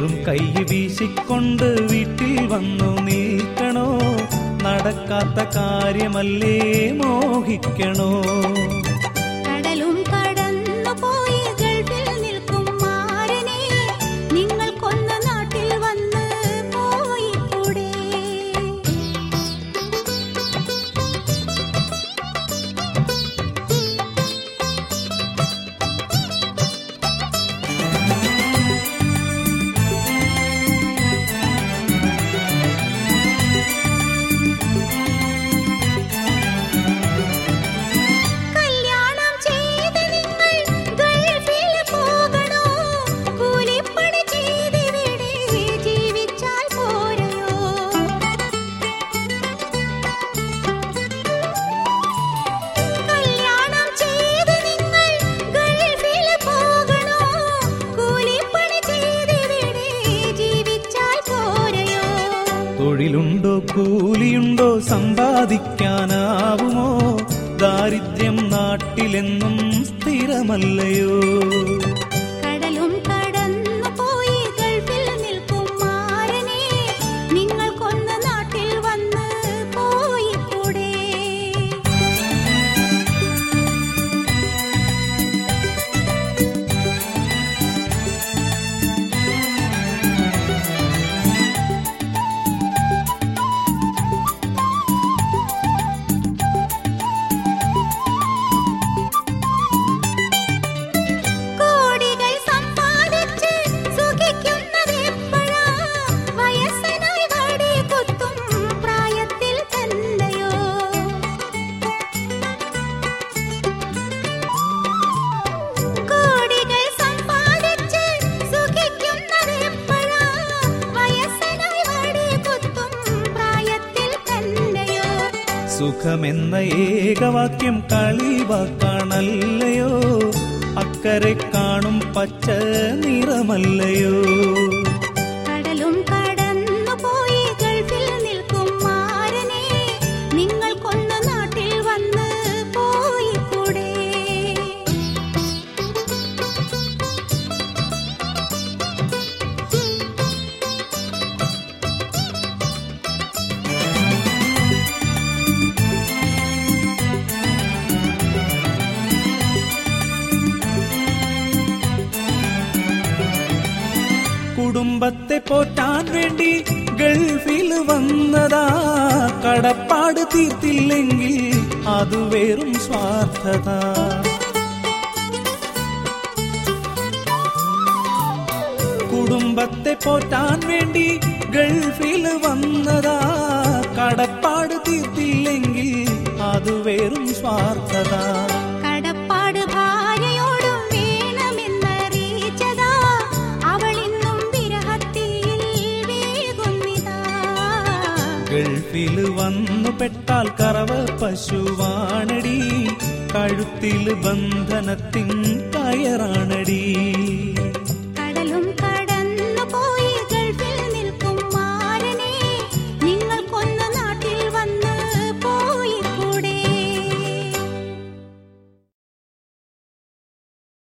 വെറും കൈ വീശിക്കൊണ്ട് വീട്ടിൽ വന്നു നിൽക്കണോ നടക്കാത്ത കാര്യമല്ലേ മോഹിക്കണോ കടലും കടന്നു പോയി ഗൾഫിൽ നിൽക്കും മാരനെ നിങ്ങൾ കൊന്ന നാട്ടിൽ വന്ന് പോയിക്കൂടെ കല്യാണം ചെയ്ത് നിങ്ങൾ ഗൾഫിൽ പോകണോ കൂലിപ്പണി ചെയ്തിവിടെ ജീവിച്ചാൽ പോരയോ കല്യാണം ചെയ്ത് നിങ്ങൾ ഗൾഫിൽ പോകണോ കൂലിപ്പണി ചെയ്തിവിടെ ജീവിച്ചാൽ പോരയോ തൊഴിലുണ്ടോ കൂലിയുണ്ടോ സമ്പാദിക്കാനാവുമോ ദാരിദ്ര്യം നാട്ടിലെന്നും സ്ഥിരമല്ലയോ കടലും കടന്നു പോയി ഗൾഫിൽ നിൽക്കും മാരനെ നിങ്ങൾ കൊന്ന നാട്ടിൽ വന്ന് പോയിക്കൂടെ കോടികൾ സമ്പാദിച്ച് സുഖിക്കുന്നത് എപ്പോഴാ വയസ്സനായി വടി കുത്തും പ്രായത്തിൽ തന്നെയോ കോടികൾ സമ്പാദിച്ച് സുഖിക്കുന്നത് എപ്പോഴാ വയസ്സനായി വടി കുത്തും പ്രായത്തിൽ തന്നെയോ സുഖമെന്ന ഏകവാക്യം കളിവാക്കാണല്ലയോ അക്കരെ കാണും പച്ച നിറമല്ലയോ കടലും കടന്നു പോയി ഗൾഫിൽ നിൽക്കും മാരനെ നിങ്ങൾ കൊന്ന നാട്ടിൽ വന്ന് പോയിക്കൂടെ കുടുംബത്തെ പോറ്റാൻ വേണ്ടി ഗൾഫിൽ വന്നതാ കടപ്പാട് തീർത്തില്ലെങ്കിൽ അത് വെറും സ്വാർത്ഥത കുടുംബത്തെ പോറ്റാൻ വേണ്ടി ഗൾഫിൽ വന്നതാ കടപ്പാട് തീർത്തില്ലെങ്കിൽ അത് വെറും സ്വാർത്ഥത കടപ്പാട് ഭാര്യയോടും വേണമെന്നറിയിച്ചതാ അവളിന്നും വിരഹത്തിൽ വേകുന്നിതാ ഗൾഫിൽ വന്നു പെട്ടാൽ കറവ പശുവാണടി കഴുത്തിൽ ബന്ധനത്തിൻ കയറാണടി